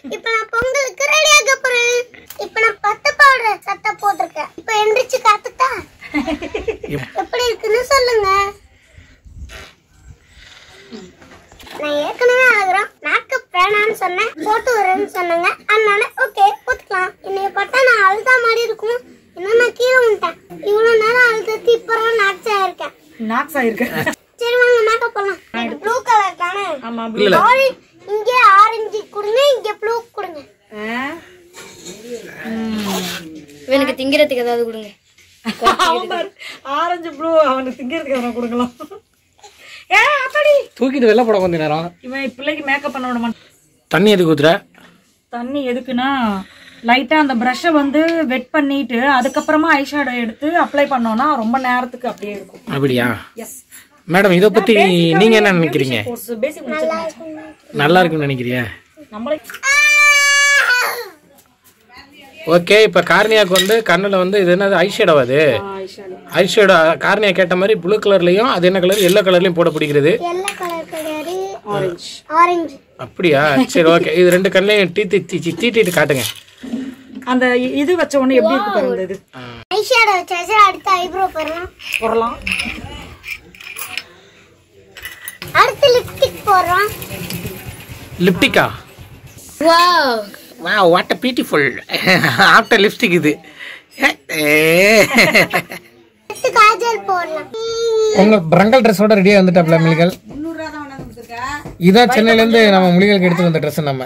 இப்ப நான் பொங்கலுக்கு ரெடி ஆக போறேன் இப்ப நான் பத்து பவுடர் சட்டை போட்டிருக்கேன் இப்ப எந்திரிச்சு காத்துட்டா எப்படி இருக்குன்னு சொல்லுங்க நான் ஏற்கனவே ஆகுறோம் மேக்கப் வேணாம்னு சொன்னேன் போட்டு வரேன்னு சொன்னாங்க அதனால ஓகே போட்டுக்கலாம் என்னைய பார்த்தா நான் அழுதா மாதிரி இருக்கும் இன்னும் நான் கீழே வந்துட்டேன் இவ்வளவு நேரம் அழுது இப்போ நாட்சா இருக்கேன் நாக்ஸ் ஆயிருக்கேன் சரி வாங்க மேக்கப் பண்ணலாம் ப்ளூ கலர் தானே ஆமா இல்ல இல்ல ஆரஞ்சு இங்க ஆரஞ்சு கொடுங்க இங்க ப்ளூ கொடுங்க இவனுக்கு திங்கிறதுக்கு ஏதாவது கொடுங்க ஆரஞ்சு ப்ளூ அவனுக்கு திங்கிறதுக்கு அவனை கொடுக்கலாம் ஏ அத்தாடி தூக்கிட்டு வெளில போட கொஞ்ச நேரம் இவன் பிள்ளைக்கு மேக்கப் பண்ண விட மாட்டான் தண்ணி எதுக்கு ஊத்துற தண்ணி எதுக்குன்னா லைட்டா அந்த ப்ரஷ்ஷை வந்து வெட் பண்ணிட்டு அதுக்கப்புறமா ஐஷேடோ எடுத்து அப்ளை பண்ணோம்னா ரொம்ப நேரத்துக்கு அப்படியே இருக்கும் அப்படியா எஸ் மேடம் இதை பத்தி நீங்க என்ன நினைக்கிறீங்க கோர்ஸ் பேசிக் முடிச்சிருக்கேன் நல்லா இருக்குன்னு நினைக்கிறியா நம்மளே ஓகே இப்ப கார்னியாக்கு வந்து கண்ணுல வந்து இது என்னது ஐஷேடோ அது ஐஷேடோ ஐஷேடோ கார்னியா கேட்ட மாதிரி ப்ளூ கலர்லயும் அது என்ன கலர் எல்லோ கலர்லயும் போட பிடிக்கிறது எல்லோ கலர் கிடையாது ஆரஞ்சு ஆரஞ்சு அப்படியா சரி ஓகே இது ரெண்டு கண்ணையும் டீ தீ தீட்டிட்டு காட்டுங்க அந்த இ- இது வச்ச உடனே எப்படி இருக்கு பாருங்க இது ஐஷேடோ வச்சாச்சு அடுத்து ஐப்ரோ போடலாம் போடலாம் அடுத்து லிப்ஸ்டிக் போடுறோம் லிப்டிக்கா வாவ் வா what a beautiful after lipstick இது அடுத்து காஜல் போடலாம் உங்க பிரங்கல் ட்ரெஸ்ஸோட ரெடியா வந்துட்டாப்ல மிளிகள் இதான் சென்னையில இருந்து நம்ம முளிகளுக்கு எடுத்து வந்த ட்ரெஸ் நம்ம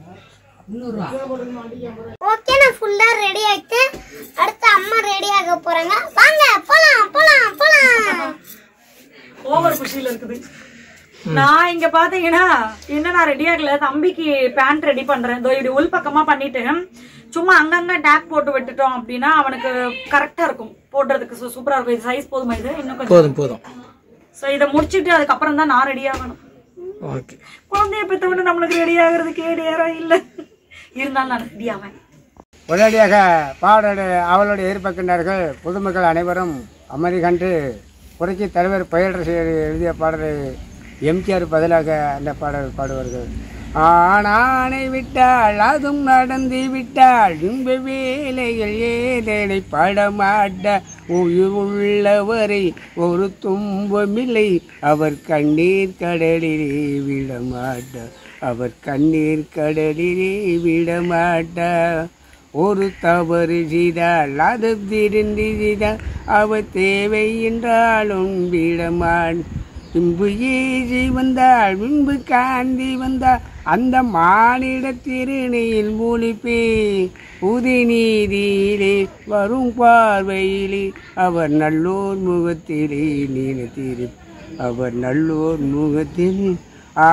ஓகே நான் ஃபுல்லா ரெடி ஆயிட்டேன் அடுத்து அம்மா ரெடி ஆக போறாங்க வாங்க போலாம் போலாம் போலாம் ஓவர் குஷில இருக்குது நான் இங்க பாத்தீங்கன்னா என்ன நான் ரெடி ஆகல தம்பிக்கு பேண்ட் ரெடி பண்றேன் இதோ இப்படி உள் பக்கமா பண்ணிட்டு சும்மா அங்கங்க டேக் போட்டு விட்டுட்டோம் அப்படின்னா அவனுக்கு கரெக்டா இருக்கும் போடுறதுக்கு சு- சூப்பரா இருக்கும் இது சைஸ் போதுமா இது இன்னும் கொஞ்சம் போதும் போதும் சோ இதை முடிச்சிட்டு அதுக்கப்புறம் தான் நான் ரெடி ஆகணும் ஓகே குழந்தைய பெற்றவொன்னு நம்மளுக்கு ரெடி ஆகுறதுக்கே நேரம் இல்ல இருந்தாலும் நான் ரெடி ஆவேன் உடனடியாக பாவலோட அவளுடைய எதிர்பார்க்கின்றார்கள் பொதுமக்கள் அனைவரும் அமைதி கண்டு புரட்சி தலைவர் பெயரரசர் எழுதிய பாடலை எம்ஜிஆர் பதிலாக அந்த பாடல் பாடுவார்கள் ஆனானை விட்டால் அதுவும் நடந்து விட்டால் இன்ப வேலைகள் ஏதேனை பாடமாட்ட உயிர் உள்ளவரை ஒரு துன்பமில்லை அவர் கண்ணீர் கடலிலே விடமாட்ட அவர் கண்ணீர் கடலிலே விடமாட்டார் ஒரு தவறு செய்தால் அது திருந்தி செய்தால் அவர் தேவை என்றாலும் விடமான் பின்பு ஏசி வந்தால் பின்பு காந்தி வந்தால் அந்த மானிட திருநீல் மூலிப்பே புது நீதியிலே வரும் பார்வையிலே அவர் நல்லோர் முகத்திலே நீனத்திரு அவர் நல்லோர் முகத்திலே ஆ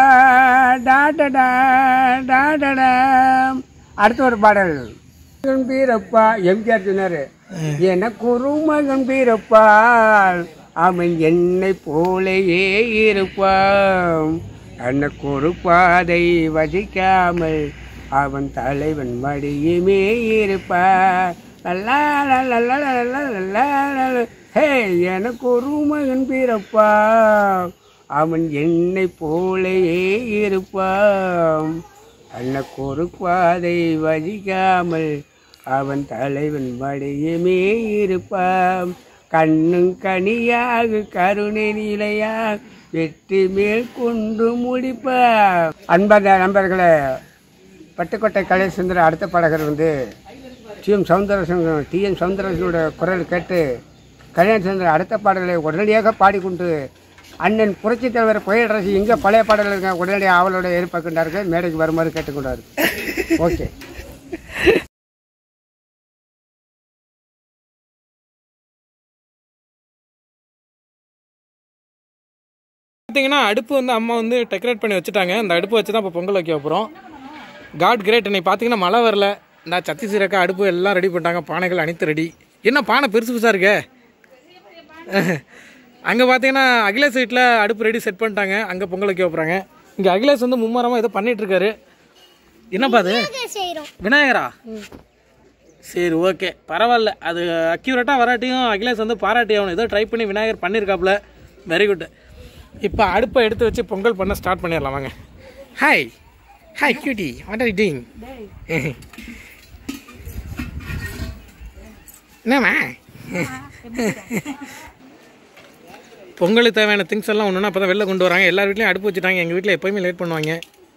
டாடடா டாடடா அடுத்த ஒரு பாடல் மகன் பீரப்பா எம்ஜிஆர் சொன்னாரு எனக்கு ஒரு மகன் பீரப்பால் அவன் என்னை போலேயே இருப்பான் எனக்கு ஒரு பாதை வசிக்காமல் அவன் தலைவன் மடியுமே இருப்பான் லல்லா லல்லா லல்லா லல்லா லல்லா லல்லா. ஹே எனக்கு ஒரு மகன் பிறப்பா அவன் என்னை போலேயே இருப்பான் அன்னக்கு ஒரு பாதை வதிக்காமல் அவன் தலைவன் மடியுமே இருப்பான் கண்ணும் கனியாக கருணை நிலையாக வெற்றி மேல் கொண்டு முடிப்பா அன்பர் நண்பர்களே பட்டுக்கோட்டை கலைசுந்தர அடுத்த பாடகர் வந்து T M Soundarasan T M சவுந்தரசனோட குரல் கேட்டு கல்யாண சுந்தர அடுத்த பாடல்களை உடனடியாக பாடிக்கொண்டு அண்ணன் புரட்சித் தலைவர் புயலரசு எங்கே பழைய பாடல்கள் இருக்க உடனடியாக அவளோட எதிர்பார்க்கின்றார்கள் மேடைக்கு வருமாறு கேட்டுக்கொண்டார் ஓகே பார்த்தீங்கன்னா அடுப்பு வந்து அம்மா வந்து டெக்கரேட் பண்ணி வச்சுட்டாங்க அந்த அடுப்பு வச்சு தான் இப்போ பொங்கல் வைக்க போகிறோம் காட் கிரேட் இன்னைக்கு பார்த்தீங்கன்னா மழை வரல இந்த சத்தி சீரக்கா அடுப்பு எல்லாம் ரெடி பண்ணிட்டாங்க பானைகள் அனைத்து ரெடி என்ன பானை பெருசு பெருசாக இருக்கே அங்கே பார்த்தீங்கன்னா அகிலேஷ் வீட்டில் அடுப்பு ரெடி செட் பண்ணிட்டாங்க அங்கே பொங்கல் வைக்க போகிறாங்க இங்கே அகிலேஷ் வந்து மும்மரமாக ஏதோ பண்ணிட்டு இருக்காரு என்னப்பா அது செய்யறோம் விநாயகரா சரி ஓகே பரவாயில்ல அது அக்யூரேட்டாக வராட்டியும் அகிலேஷ் வந்து பாராட்டி ஆகணும் ஏதோ ட்ரை பண்ணி விநாயகர் பண்ணியிருக்காப்புல வெரி குட் இப்போ அடுப்பை எடுத்து வச்சு பொங்கல் பண்ண ஸ்டார்ட் பண்ணிடலாம் வாங்க hi hi cutie what are doing என்னம்மா பொங்கலுக்கு தேவையான திங்ஸ் எல்லாம் ஒன்றுனா அப்போ தான் வெளில கொண்டு வராங்க எல்லார் வீட்லையும் அடுப்பு வச்சுட்டாங்க எங்கள் வீட்டில் எப்போயுமே லேட் பண்ணுவாங்க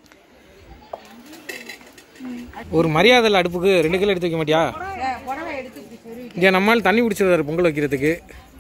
ஒரு மரியாதை இல்லை அடுப்புக்கு ரெண்டு கிலோ எடுத்து வைக்க மாட்டியா இங்கே நம்மால் தண்ணி பிடிச்சிருந்தாரு பொங்கல் வைக்கிறதுக்கு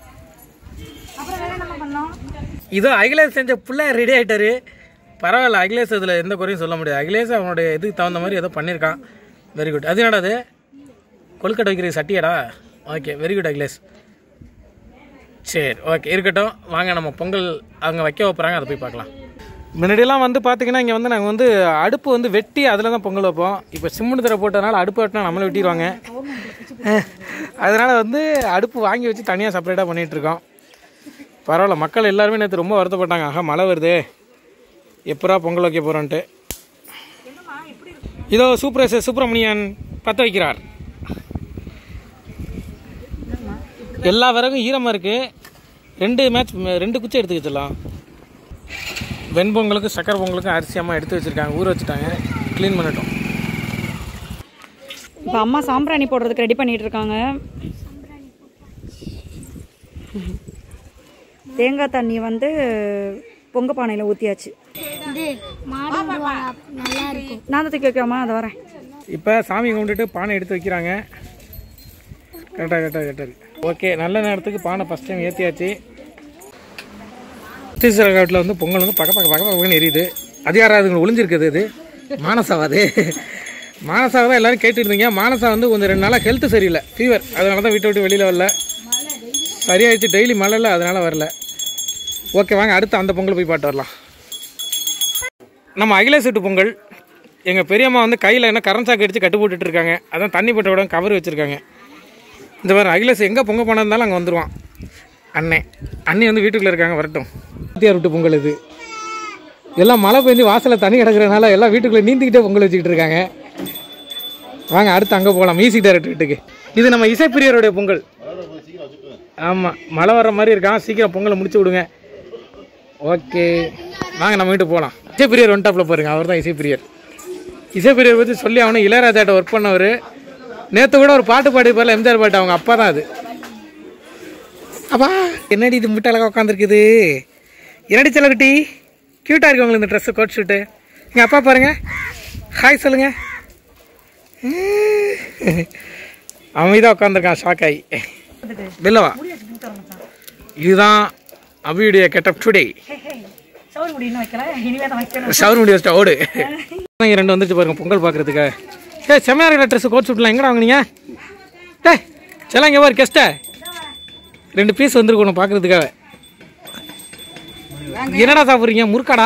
இதோ அகிலேஷ் செஞ்ச புள்ள ரெடி ஆயிட்டாரு பரவாயில்ல அகிலேஷ் இதில் எந்த குறையும் சொல்ல முடியாது அகிலேஷ் அவனுடைய இதுக்கு தகுந்த மாதிரி ஏதோ பண்ணியிருக்கான் வெரி குட் அது என்னடா அது கொழுக்கட்டை வைக்கிற சட்டியாடா ஓகே வெரி குட் அகிலேஷ் சரி ஓகே இருக்கட்டும் வாங்க நம்ம பொங்கல் அங்கே வைக்க வைப்பறாங்க அதை போய் பார்க்கலாம் முன்னாடியெல்லாம் வந்து பார்த்தீங்கன்னா இங்கே வந்து நாங்கள் வந்து அடுப்பு வந்து வெட்டி அதில் தான் பொங்கல் வைப்போம் இப்போ சிம்முனு தர போட்டதுனால அடுப்பு வெட்டினா நம்மளை வெட்டிடுவாங்க அதனால் வந்து அடுப்பு வாங்கி வச்சு தனியாக செப்பரேட்டாக பண்ணிகிட்ருக்கோம் பரவாயில்ல மக்கள் எல்லாருமே நேற்று ரொம்ப வருத்தப்பட்டாங்க ஆஹா மழை வருது எப்பரா பொங்கல் வைக்க போகிறோன்ட்டு இதோ சூப்பரேசர் சுப்பிரமணியன் பற்ற வைக்கிறார் எல்லா விறகும் ஈரமாக இருக்குது ரெண்டு மேட்ச் ரெண்டு குச்சி எடுத்து வச்சிடலாம் வெண்பொங்கலுக்கும் சக்கரை பொங்கலுக்கும் அரிசி அம்மா எடுத்து வச்சுருக்காங்க ஊற வச்சுட்டாங்க க்ளீன் பண்ணட்டும் இப்போ அம்மா சாம்பிராணி போடுறதுக்கு ரெடி பண்ணிட்டு இருக்காங்க தேங்காய் தண்ணி வந்து பொங்க பானையில் ஊற்றியாச்சு இது மாடு விடுவாங்க நல்லா இருக்கும் நான் தான் தூக்கி வைக்காமா அதை வரேன் இப்போ சாமி கும்பிட்டுட்டு பானை எடுத்து வைக்கிறாங்க கரெக்டாக கரெக்டாக கரெக்டாக ஓகே நல்ல நேரத்துக்கு பானை ஃபஸ்ட் டைம் ஏற்றியாச்சு சத்தீஸ்வர காட்டில் வந்து பொங்கல் வந்து பக்க பக்க பக்க பக்கன்னு எரியுது அது யாராவது ஒளிஞ்சிருக்குது இது மானசாவா அது மானசாவை தான் எல்லாரும் கேட்டுட்டு இருந்தீங்க மானசா வந்து கொஞ்சம் ரெண்டு நாளாக ஹெல்த் சரியில்லை ஃபீவர் அதனால தான் வீட்டை விட்டு வெளியில் வரல சரியாயிடுச்சு டெய்லி மழை இல்லை அதனால வரல ஓகே வாங்க அடுத்து அந்த பொங்கல் போய் பாட்டு வரலாம் நம்ம அகிலேஷ் வீட்டு பொங்கல் எங்கள் பெரியம்மா வந்து கையில் என்ன கரண்ட் சாக்கு அடித்து கட்டு போட்டுட்டு இருக்காங்க அதான் தண்ணி போட்ட விட கவர் வச்சுருக்காங்க இந்த மாதிரி அகிலேஷ் எங்கே பொங்க போனா இருந்தாலும் அங்கே வந்துடுவான் அண்ணன் அண்ணி வந்து வீட்டுக்குள்ளே இருக்காங்க வரட்டும் வாத்தியார் வீட்டு பொங்கல் இது எல்லாம் மழை பெஞ்சு வாசலில் தண்ணி கிடக்குறதுனால எல்லாம் வீட்டுக்குள்ளே நீந்திக்கிட்டே பொங்கல் வச்சுக்கிட்டு இருக்காங்க வாங்க அடுத்து அங்கே போகலாம் மியூசிக் டைரக்டர் வீட்டுக்கு இது நம்ம இசைப்பிரியருடைய பொங்கல் ஆமாம் மழை வர்ற மாதிரி இருக்கான் சீக்கிரம் பொங்கலை முடிச்சு விடுங்க ஓகே வாங்க நம்ம வீட்டுக்கு போகலாம் இசைப்பிரியர் ஒன் டாப்பில் பாருங்க அவர் தான் இசைப்பிரியர் இசைப்பிரியர் பற்றி சொல்லி அவனு இளையராஜாட்ட ஒர்க் பண்ணவர் நேற்று கூட ஒரு பாட்டு பாடி போல எம்ஜிஆர் பாட்டு அவங்க அப்பா தான் அது அப்பா என்னடி இது முட்டை அழகாக உட்காந்துருக்குது என்னடி செல்லக்குட்டி க்யூட்டாக இருக்கு உங்களுக்கு இந்த ட்ரெஸ்ஸு கோட் ஷூட்டு எங்கள் அப்பா பாருங்க ஹாய் சொல்லுங்க அமைதியாக உட்காந்துருக்கான் ஷாக் ஆகி வெளிலவா இதுதான் அபியுடைய கெட்டப் டுடே சவுரி முடி இன்னும் வைக்கல இனிமே தான் வைக்கணும் ஷவர் முடி வச்சுட்டா ஓடு இங்க ரெண்டு வந்துருச்சு பாருங்க பொங்கல் பார்க்கறதுக்கு ஏ செம்மையா இருக்கிற ட்ரெஸ் கோட் சுட்டலாம் எங்கடா வாங்குனீங்க டே செல்லாம் இங்கே பாரு கெஸ்ட்ட ரெண்டு பீஸ் வந்துருக்கணும் பார்க்கறதுக்காக என்னடா சாப்பிட்றீங்க முறுக்காடா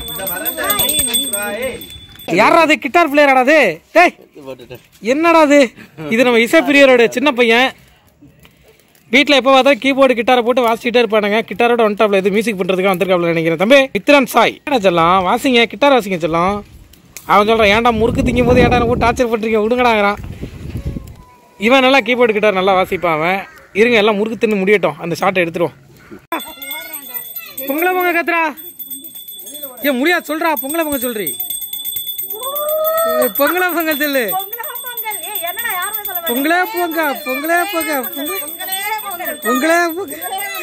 யாரா அது கிட்டார் பிளேயராடா அது டேய் என்னடா அது இது நம்ம இசைப்பிரியரோட சின்ன பையன் வீட்டில் எப்போ பார்த்தா கீபோர்டு கிட்டாரை போட்டு வாசிக்கிட்டே இருப்பானுங்க கிட்டாரோட ஒன் டாப்ல இது மியூசிக் பண்ணுறதுக்கு வந்திருக்காப்ல நினைக்கிறேன் தம்பி மித்ரன் சாய் என்ன சொல்லலாம் வாசிங்க கிட்டார் வாசிங்க சொல்லலாம் அவன் சொல்கிறான் ஏன்டா முறுக்கு திங்கும் போது ஏன்டா எனக்கு டார்ச்சர் பண்ணுறீங்க விடுங்கடாங்கிறான் இவன் நல்லா கீபோர்டு கிட்டார் நல்லா வாசிப்பான் அவன் இருங்க எல்லாம் முறுக்கு தின்னு முடியட்டும் அந்த ஷாட்டை எடுத்துருவோம் பொங்கலை பொங்க கத்துறா ஏன் முடியாது சொல்றா பொங்கலை பொங்க சொல்றி ஏய், பொங்கலை பொங்கல் சொல்லு பொங்கலே போங்க பொங்கலே போங்க பொங்கலே பொங்கலே போங்க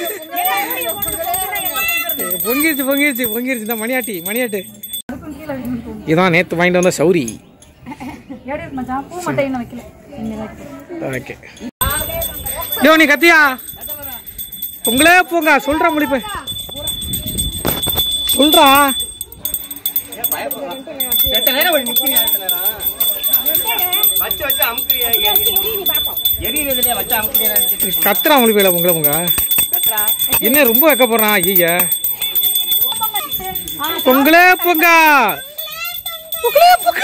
பொங்கிருச்சு பொங்கிருச்சு பொங்கிருச்சு இந்த மணியாட்டி மணியாட்டு இதான் நேத்து வாங்கிட்டு வந்த சௌரி எப்படி இருக்கு மச்சான் பூ மட்டும் இன்னும் வைக்கல இனிமே வைக்கிறேன் ஓகே டேய் நீ கத்தியா பொங்கலே போங்க சொல்றா முடிப்பு சொல்றா கத்துறா உங்களுக்கு வேலை பொங்கல பொங்க என்ன ரொம்ப வைக்க போறான் ஐயா பொங்கலே பொங்க பொங்கலே பொங்க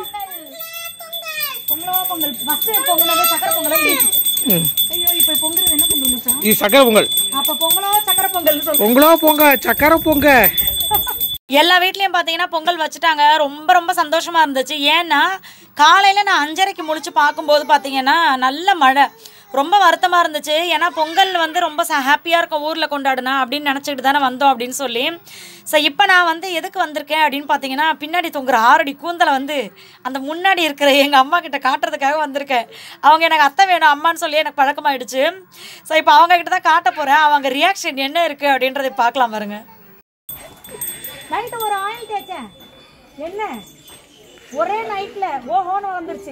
பொங்கலோ பொங்கல் ஃபர்ஸ்ட் பொங்கலோ சக்கரை பொங்கலோ ம். ஐயோ இப்போ பொங்கல் என்ன பொங்கல் மச்சான் இது சக்கரை பொங்கல் அப்ப பொங்கலோ சக்கரை பொங்கல் சொல்லு பொங்கலோ பொங்க சக்கரை பொங்க எல்லா வீட்லயும் பாத்தீங்கன்னா பொங்கல் வச்சுட்டாங்க ரொம்ப ரொம்ப சந்தோஷமா இருந்துச்சு ஏன்னா காலையில நான் அஞ்சரைக்கு முழிச்சு பார்க்கும்போது பாத்தீங்கன்னா நல்ல மழை ரொம்ப வருத்தமாக இருந்துச்சு ஏன்னா பொங்கல் வந்து ரொம்ப ஹாப்பியாக இருக்கும் ஊரில் கொண்டாடுனா அப்படின்னு நினச்சிக்கிட்டு தானே வந்தோம் அப்படின்னு சொல்லி ஸோ இப்போ நான் வந்து எதுக்கு வந்திருக்கேன் அப்படின்னு பார்த்தீங்கன்னா பின்னாடி தொங்குற ஆறடி கூந்தலை வந்து அந்த முன்னாடி இருக்கிற எங்கள் அம்மா கிட்ட காட்டுறதுக்காக வந்திருக்கேன் அவங்க எனக்கு அத்தை வேணும் அம்மான்னு சொல்லி எனக்கு பழக்கமாயிடுச்சு ஸோ இப்போ அவங்க கிட்ட தான் காட்ட போகிறேன் அவங்க ரியாக்ஷன் என்ன இருக்குது அப்படின்றதை பார்க்கலாம் பாருங்க நைட்டு ஒரு ஆயில் தேய்ச்சேன் என்ன ஒரே நைட்ல ஓஹோன்னு வந்துருச்சு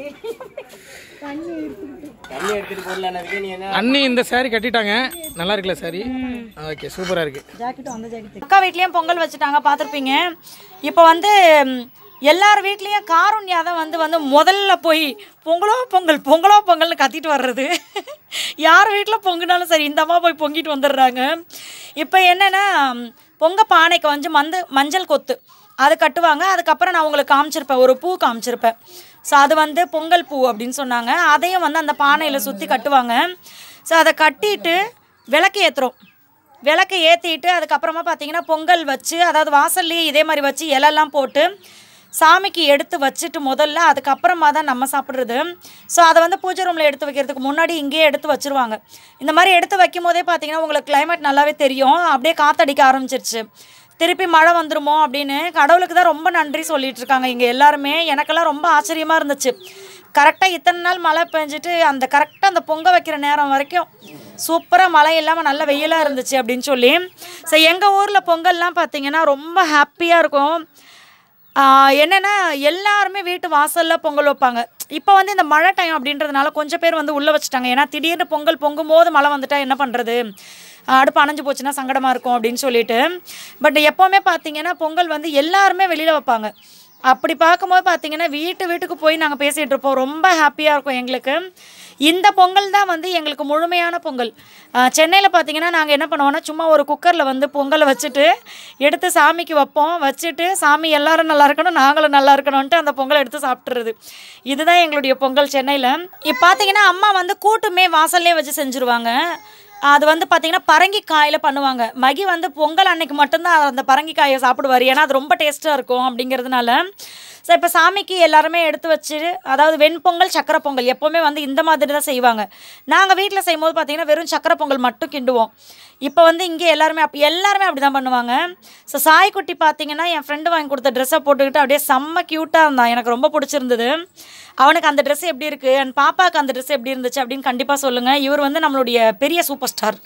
அண்ணி இந்த saree கட்டிட்டாங்க நல்லா இருக்குல்ல சாரி ஓகே சூப்பரா இருக்கு அக்கா வீட்லயும் பொங்கல் வச்சுட்டாங்க பார்த்துருப்பீங்க இப்போ வந்து ம், எல்லார் வீட்லேயும் காருண்யா தான் வந்து வந்து முதல்ல போய் பொங்கலோ பொங்கல் பொங்கலோ பொங்கல்னு கத்திட்டு வர்றது யார் வீட்டில் பொங்குனாலும் சரி இந்த அம்மா போய் பொங்கிட்டு வந்துடுறாங்க இப்போ என்னென்னா பொங்க பானைக்கு வந்து மந்து மஞ்சள் கொத்து அது கட்டுவாங்க அதுக்கப்புறம் நான் உங்களுக்கு காமிச்சிருப்பேன் ஒரு பூ காமிச்சிருப்பேன் ஸோ அது வந்து பொங்கல் பூ அப்படின்னு சொன்னாங்க அதையும் வந்து அந்த பானையில் சுற்றி கட்டுவாங்க ஸோ அதை கட்டிட்டு விளக்கு ஏற்றுறோம் விளக்கு ஏற்றிட்டு அதுக்கப்புறமா பார்த்தீங்கன்னா பொங்கல் வச்சு அதாவது வாசல்லையே இதே மாதிரி வச்சு இலெல்லாம் போட்டு சாமிக்கு எடுத்து வச்சுட்டு முதல்ல அதுக்கப்புறமா தான் நம்ம சாப்பிட்றது ஸோ அதை வந்து பூஜை ரூமில் எடுத்து வைக்கிறதுக்கு முன்னாடி இங்கேயே எடுத்து வச்சுருவாங்க இந்த மாதிரி எடுத்து வைக்கும் போதே பார்த்தீங்கன்னா உங்களுக்கு climate நல்லாவே தெரியும் அப்படியே காத்தடிக்க ஆரம்பிச்சிருச்சு திருப்பி மழை வந்துருமோ அப்படின்னு கடவுளுக்கு தான் ரொம்ப நன்றி சொல்லிட்டு இருக்காங்க இங்கே எல்லாருமே எனக்கெல்லாம் ரொம்ப ஆச்சரியமாக இருந்துச்சு கரெக்டாக இத்தனை நாள் மழை பெஞ்சிட்டு அந்த கரெக்டாக அந்த பொங்க வைக்கிற நேரம் வரைக்கும் சூப்பராக மழை இல்லாமல் நல்ல வெயிலாக இருந்துச்சு அப்படின்னு சொல்லி ஸோ எங்கள் ஊரில் பொங்கல்லாம் பார்த்தீங்கன்னா ரொம்ப ஹாப்பியாக இருக்கும் ஆஹ் என்னன்னா எல்லாருமே வீட்டு வாசலில் பொங்கல் வைப்பாங்க இப்போ வந்து இந்த மழை டைம் அப்படின்றதுனால கொஞ்சம் பேர் வந்து உள்ளே வச்சுட்டாங்க ஏன்னா திடீர்னு பொங்கல் பொங்கும் போது மழை வந்துட்டா என்ன பண்ணுறது அடுப்பு அணைஞ்சு போச்சுன்னா சங்கடமாக இருக்கும் அப்படின்னு சொல்லிட்டு பட் எப்போவுமே பார்த்தீங்கன்னா பொங்கல் வந்து எல்லாருமே வெளியில் வைப்பாங்க அப்படி பார்க்கும்போது பார்த்தீங்கன்னா வீட்டு வீட்டுக்கு போய் நாங்கள் பேசிகிட்டு இருப்போம் ரொம்ப ஹாப்பியாக இருக்கும் எங்களுக்கு இந்த பொங்கல் தான் வந்து எங்களுக்கு முழுமையான பொங்கல் சென்னையில் பார்த்தீங்கன்னா நாங்கள் என்ன பண்ணுவோம்னா சும்மா ஒரு குக்கரில் வந்து பொங்கலை வச்சுட்டு எடுத்து சாமிக்கு வைப்போம் வச்சுட்டு சாமி எல்லாரும் நல்லா இருக்கணும் நாங்களும் நல்லா இருக்கணும்ன்ட்டு அந்த பொங்கலை எடுத்து சாப்பிட்றது இதுதான் எங்களுடைய பொங்கல் சென்னையில் இப்போ பார்த்தீங்கன்னா அம்மா வந்து கூட்டுமே வாசல்லே வச்சு செஞ்சுருவாங்க அது வந்து பார்த்தீங்கன்னா பரங்கிக்காயில் பண்ணுவாங்க மகி வந்து பொங்கல் அன்னைக்கு மட்டும்தான் அந்த பரங்கிக்காயை சாப்பிடுவார் ஏன்னா அது ரொம்ப டேஸ்ட்டாக இருக்கும் அப்படிங்கிறதுனால ஸோ இப்போ சாமிக்கு எல்லாருமே எடுத்து வச்சு அதாவது வெண்பொங்கல் சக்கரை பொங்கல் எப்போவுமே வந்து இந்த மாதிரி தான் செய்வாங்க நாங்கள் வீட்டில் செய்யும்போது பார்த்தீங்கன்னா வெறும் சக்கரை பொங்கல் மட்டும் கிண்டுவோம் இப்போ வந்து இங்கே எல்லாருமே அப்படி எல்லாருமே அப்படி தான் பண்ணுவாங்க ஸோ சாய்க்குட்டி பார்த்தீங்கன்னா என் ஃப்ரெண்டு வாங்கி கொடுத்த ட்ரெஸ்ஸை போட்டுக்கிட்டு அப்படியே செம்ம க்யூட்டாக இருந்தான் எனக்கு ரொம்ப பிடிச்சிருந்தது அவனுக்கு அந்த ட்ரெஸ் எப்படி இருக்குது அண்ட் பாப்பாவுக்கு அந்த ட்ரெஸ் எப்படி இருந்துச்சு அப்படின்னு கண்டிப்பாக சொல்லுங்கள் இவர் வந்து நம்மளுடைய பெரிய சூப்பர் ஸ்டார்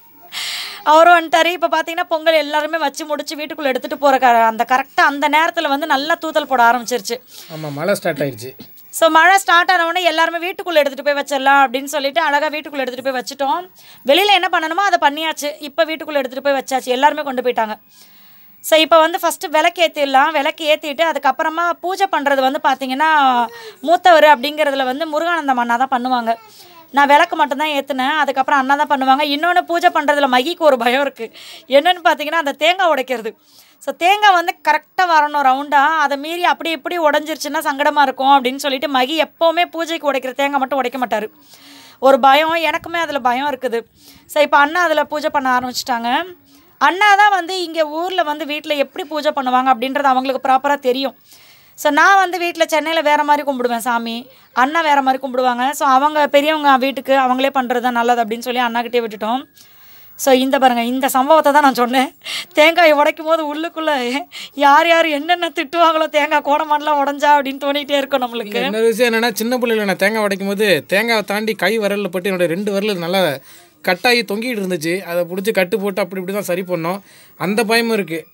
அவரும் வந்துட்டாரு இப்போ பார்த்தீங்கன்னா பொங்கல் எல்லாருமே வச்சு முடிச்சு வீட்டுக்குள்ளே எடுத்துகிட்டு போகிற க அந்த கரெக்டாக அந்த நேரத்தில் வந்து நல்லா தூத்தல் போட ஆரம்பிச்சிருச்சு ஆமா மழை ஸ்டார்ட் ஆயிடுச்சு ஸோ மழை ஸ்டார்ட் ஆனவுடனே எல்லாருமே வீட்டுக்குள்ளே எடுத்துகிட்டு போய் வச்சிடலாம் அப்படின்னு சொல்லிட்டு அழகாக வீட்டுக்குள்ளே எடுத்துகிட்டு போய் வச்சுட்டோம் வெளியில் என்ன பண்ணணுமோ அதை பண்ணியாச்சு இப்போ வீட்டுக்குள்ளே எடுத்துகிட்டு போய் வச்சாச்சு எல்லாருமே கொண்டு போயிட்டாங்க ஸோ இப்போ வந்து ஃபஸ்ட்டு விளக்கு ஏற்றிடலாம் விளக்கு ஏற்றிட்டு அதுக்கப்புறமா பூஜை பண்ணுறது வந்து பார்த்தீங்கன்னா மூத்தவர் அப்படிங்கிறதுல வந்து முருகானந்தம் அண்ணா தான் பண்ணுவாங்க நான் விளக்கு மட்டும்தான் ஏற்றினேன் அதுக்கப்புறம் அண்ணா தான் பண்ணுவாங்க இன்னொன்று பூஜை பண்ணுறதுல மகிக்கு ஒரு பயம் இருக்குது என்னன்னு பார்த்தீங்கன்னா அந்த தேங்காய் உடைக்கிறது ஸோ தேங்காய் வந்து கரெக்டாக வரணும் ரவுண்டாக அதை மீறி அப்படி இப்படி உடஞ்சிருச்சுன்னா சங்கடமாக இருக்கும் அப்படின்னு சொல்லிட்டு மகி எப்போவுமே பூஜைக்கு உடைக்கிற தேங்காய் மட்டும் உடைக்க மாட்டார் ஒரு பயம் எனக்குமே அதில் பயம் இருக்குது ஸோ இப்போ அண்ணா அதில் பூஜை பண்ண ஆரம்பிச்சிட்டாங்க அண்ணா தான் வந்து இங்கே ஊரில் வந்து வீட்டில் எப்படி பூஜை பண்ணுவாங்க அப்படின்றது அவங்களுக்கு ப்ராப்பராக தெரியும் ஸோ நான் வந்து வீட்டில் சென்னையில் வேறு மாதிரி கும்பிடுவேன் சாமி அண்ணா வேறு மாதிரி கும்பிடுவாங்க ஸோ அவங்க பெரியவங்க வீட்டுக்கு அவங்களே பண்ணுறது தான் நல்லது அப்படின்னு சொல்லி அண்ணாக்கிட்டே விட்டுட்டோம் ஸோ இந்த பாருங்கள் இந்த சம்பவத்தை தான் நான் சொன்னேன் தேங்காய் உடைக்கும் போது உள்ளுக்குள்ளே யார் யார் என்னென்ன திட்டுவாங்களோ தேங்காய் கோடமாடலாம் உடஞ்சா அப்படின்னு தோணிகிட்டே இருக்கும் நம்மளுக்கு இன்னொரு விஷயம் என்னன்னா சின்ன பிள்ளைல நான் தேங்காய் உடைக்கும் போது தேங்காவை தாண்டி கை விரலில் பட்டு என்னோட ரெண்டு விரல் நல்லா கட்டாகி தொங்கிட்டு இருந்துச்சு அதை பிடிச்சி கட்டு போட்டு அப்படி இப்படி தான் சரி பண்ணோம் அந்த பயமும் இருக்குது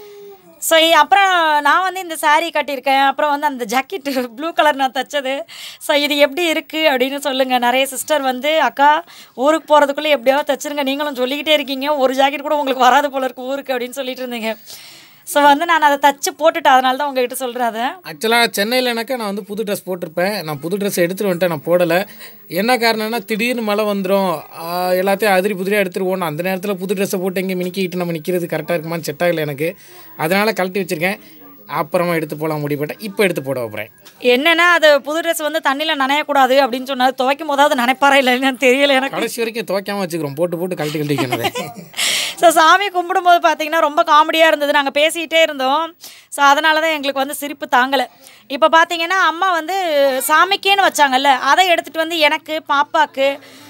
ஸோ அப்புறம் நான் வந்து இந்த saree கட்டியிருக்கேன் அப்புறம் வந்து அந்த ஜாக்கெட் ப்ளூ கலர் நான் தைச்சது ஸோ இது எப்படி இருக்குது அப்படின்னு சொல்லுங்கள் நிறைய சிஸ்டர் வந்து அக்கா ஊருக்கு போகிறதுக்குள்ளே எப்படியாவது தைச்சிருங்க நீங்களும் சொல்லிக்கிட்டே இருக்கீங்க ஒரு ஜாக்கெட் கூட உங்களுக்கு வராது போல இருக்கு ஊருக்கு அப்படின்னு சொல்லிட்டு இருந்தீங்க ஸோ வந்து நான் அதை தச்சு போட்டுட்டேன் அதனால தான் உங்ககிட்ட சொல்கிறேன் அதை ஆக்சுவலாக சென்னையிலனாக்கா நான் வந்து புது ட்ரெஸ் போட்டிருப்பேன் நான் புது ட்ரெஸ் எடுத்துகிட்டு வந்துட்டேன் நான் போடலை என்ன காரணம்னா திடீர்னு மழை வந்துடும் எல்லாத்தையும் அதிரி புதிரியாக எடுத்துருவோம் அந்த நேரத்தில் புது ட்ரெஸ்ஸை போட்டு எங்கே மினிக்கிட்டு நம்ம நிற்கிறது கரெக்டாக இருக்குமான்னு செட் ஆகலை எனக்கு அதனால் கழட்டி வச்சுருக்கேன் அப்புறமா எடுத்து போகலாம் முடிவுப்பட்டேன் இப்போ எடுத்து போட வைப்பேன் என்னன்னா அது புது ட்ரெஸ் வந்து தண்ணியில் நனையக்கூடாது அப்படின்னு சொன்னார் துவைக்கும் போதாவது நினைப்பாரா இல்லைன்னு தெரியல எனக்கு கடைசி வரைக்கும் துவைக்காம வச்சுக்கிறோம் போட்டு போட்டு கழட்டி கழட்டிக்கணும் ஸோ சாமி கும்பிடும்போது பார்த்தீங்கன்னா ரொம்ப காமெடியாக இருந்தது நாங்கள் பேசிக்கிட்டே இருந்தோம் ஸோ அதனால தான் எங்களுக்கு வந்து சிரிப்பு தாங்கலை இப்போ பார்த்தீங்கன்னா அம்மா வந்து சாமிக்கேன்னு வச்சாங்கல்ல அதை எடுத்துகிட்டு வந்து எனக்கு பாப்பாக்கு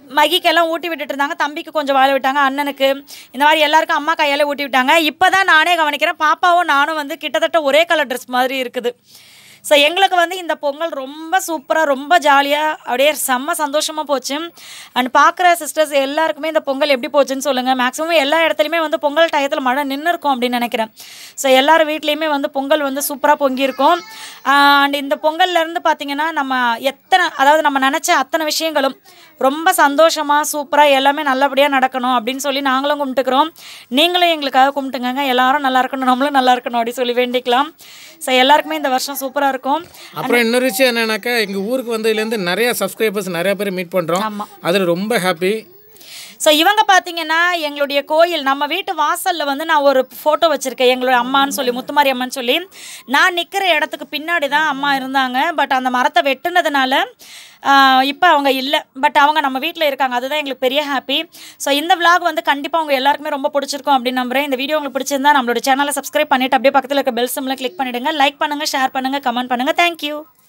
மகிக்கெல்லாம் ஊட்டி விட்டுட்டு இருந்தாங்க தம்பிக்கு கொஞ்சம் வாழ விட்டாங்க அண்ணனுக்கு இந்த மாதிரி எல்லாருக்கும் அம்மா கையால் ஊட்டி விட்டாங்க இப்போ தான் நானே கவனிக்கிறேன் பாப்பாவும் நானும் வந்து கிட்டத்தட்ட ஒரே கலர் ட்ரெஸ் மாதிரி இருக்குது ஸோ எங்களுக்கு வந்து இந்த பொங்கல் ரொம்ப சூப்பராக ரொம்ப ஜாலியாக அப்படியே செம்ம சந்தோஷமாக போச்சு அண்ட் பார்க்குற சிஸ்டர்ஸ் எல்லாருக்குமே இந்த பொங்கல் எப்படி போச்சுன்னு சொல்லுங்கள் மேக்ஸிமம் எல்லா இடத்துலையுமே வந்து பொங்கல் டயத்தில் மழை நின்று இருக்கும் அப்படின்னு நினைக்கிறேன் ஸோ எல்லார் வீட்லேயுமே வந்து பொங்கல் வந்து சூப்பராக பொங்கியிருக்கும் அண்ட் இந்த பொங்கல்லேருந்து பார்த்தீங்கன்னா நம்ம எத்தனை அதாவது நம்ம நினச்ச அத்தனை விஷயங்களும் ரொம்ப சந்தோஷமாக சூப்பராக எல்லாமே நல்லபடியாக நடக்கணும் அப்படின்னு சொல்லி நாங்களும் கும்பிட்டுக்கிறோம் நீங்களும் எங்களுக்காக கும்பிட்டுங்க எல்லாரும் நல்லா இருக்கணும் நம்மளும் நல்லா இருக்கணும் அப்படின்னு சொல்லி வேண்டிக்கலாம் ஸோ எல்லாருக்குமே இந்த வருஷம் சூப்பராக இருக்கும் அப்புறம் இன்னொரு விஷயம் என்னன்னாக்கா எங்கள் ஊருக்கு வந்ததுலேருந்து நிறைய சப்ஸ்கிரைபர்ஸ் நிறைய பேர் மீட் பண்ணுறோம் ஆமா. அதில் ரொம்ப ஹாப்பி ஸோ இவங்க பார்த்தீங்கன்னா எங்களுடைய கோயில் நம்ம வீட்டு வாசலில் வந்து நான் ஒரு ஃபோட்டோ வச்சுருக்கேன் எங்களுடைய அம்மான்னு சொல்லி முத்துமாரி அம்மான்னு சொல்லி நான் நிற்கிற இடத்துக்கு பின்னாடி தான் அம்மா இருந்தாங்க பட் அந்த மரத்தை வெட்டுனதுனால இப்போ அவங்க இல்லை பட் அவங்க நம்ம வீட்டில் இருக்காங்க அதுதான் எங்களுக்கு பெரிய ஹாப்பி ஸோ இந்த vlog வந்து கண்டிப்பாக அவங்க எல்லாருக்குமே ரொம்ப பிடிச்சிருக்கும் அப்படின்னு நம்புறேன் இந்த வீடியோ உங்களுக்கு பிடிச்சிருந்தா நம்மளோட சேனலை சப்ஸ்கிரைப் பண்ணிட்டு அப்படியே பக்கத்தில் இருக்க பெல் சிம்மில் கிளிக் பண்ணிடுங்க லைக் பண்ணுங்கள் ஷேர் பண்ணுங்கள் கமெண்ட் பண்ணுங்கள் தேங்க்யூ